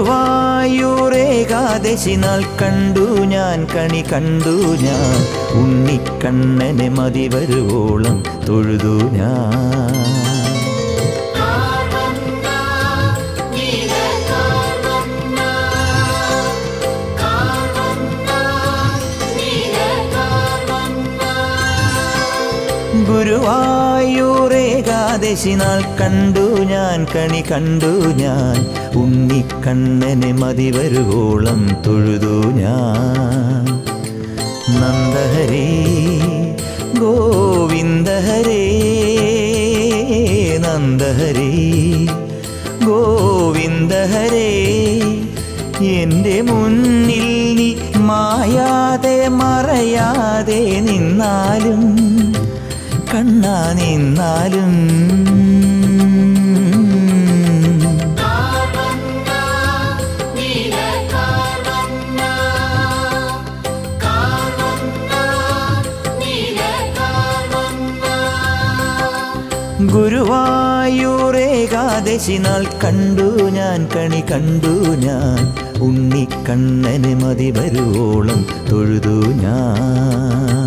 ഗുരുവായൂരേകാദശി നാൾ കണ്ടു ഞാൻ കണി കണ്ടു ഞാൻ ഉണ്ണിക്കണ്ണനെ മതി വരുവോളം തൊഴുതു ഞാൻ കാർവണ്ണ നീല കാർവണ്ണ കാർവണ്ണ നീല കാർവണ്ണ ഗുരുവായൂരേകാദശി നാൾ കണ്ടു ഞാൻ കണി കണ്ടു ഞാൻ ഉണ്ണിക്കണ്ണനെ മതി വരുവോളം തൊഴുതു ഞാൻ നന്ദഹരേ ഗോവിന്ദഹരേ നന്ദഹരേ ഗോവിന്ദഹരേ എൻ്റെ മുന്നിൽ നീ മായാതെ മറയാതെ നിന്നാലും കണ്ണാ നിന്നാലും കാർവണ്ണ നീല കാർവണ്ണ കാർവണ്ണ നീല കാർവണ്ണ ഗുരുവായൂരേകാദശി നാൾ കണ്ടു ഞാൻ കണി കണ്ടു ഞാൻ ഉണ്ണിക്കണ്ണന് മതി വരുവോളം തൊഴുതു ഞാൻ